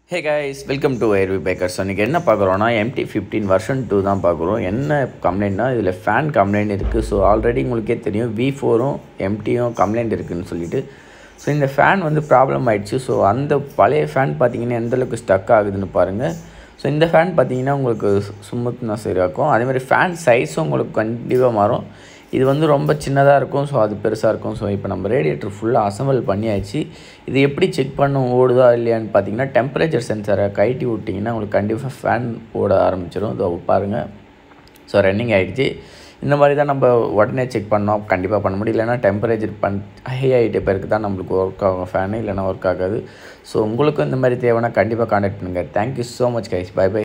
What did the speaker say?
hey guys welcome to RV Packers இன்றைக்கி என்ன பார்க்குறோன்னா எம்டி ஃபிஃப்டீன் வருஷன் டூ தான் பார்க்குறோம் என்ன கம்ப்ளைண்ட்னா இதில் ஃபேன் கம்ப்ளைண்ட் இருக்குது ஸோ ஆல்ரெடி உங்களுக்கே தெரியும் வி ஃபோரும் எம்டியும் கம்ப்ளைண்ட் இருக்குதுன்னு சொல்லிட்டு ஸோ இந்த ஃபேன் வந்து ப்ராப்ளம் ஆயிடுச்சு ஸோ அந்த பழைய ஃபேன் பார்த்தீங்கன்னா எந்தளவுக்கு ஸ்டக் ஆகுதுன்னு பாருங்கள் ஸோ இந்த ஃபேன் பார்த்தீங்கன்னா உங்களுக்கு ஸ்மூத்னஸ் இருக்கும் அதேமாதிரி ஃபேன் சைஸும் உங்களுக்கு கண்டிப்பாக மாறும் இது வந்து ரொம்ப சின்னதாக இருக்கும் ஸோ அது பெருசாக இருக்கும் ஸோ இப்போ நம்ம ரேடியேட்டர் ஃபுல்லாக அசம்பிள் பண்ணியாச்சு இது எப்படி செக் பண்ணும் ஓடுதா இல்லையான்னு பார்த்தீங்கன்னா டெம்பரேச்சர் சென்சாரை கழட்டி விட்டிங்கன்னா உங்களுக்கு கண்டிப்பாக ஃபேன் ஓட ஆரம்பிச்சிடும் இதோ பாருங்கள் ஸோ ரன்னிங் ஆகிடுச்சு இந்த மாதிரி தான் நம்ம உடனே செக் பண்ணோம் கண்டிப்பாக பண்ண முடியும் இல்லைனா டெம்பரேச்சர் பண் ஹை ஆகிட்ட பிறகு தான் நம்மளுக்கு ஒர்க் ஆகும் ஃபேனு இல்லைனா ஒர்க் ஆகாது ஸோ உங்களுக்கும் இந்த மாதிரி தேவைன்னா கண்டிப்பாக கான்டாக்ட் பண்ணுங்கள் thank you so much guys bye by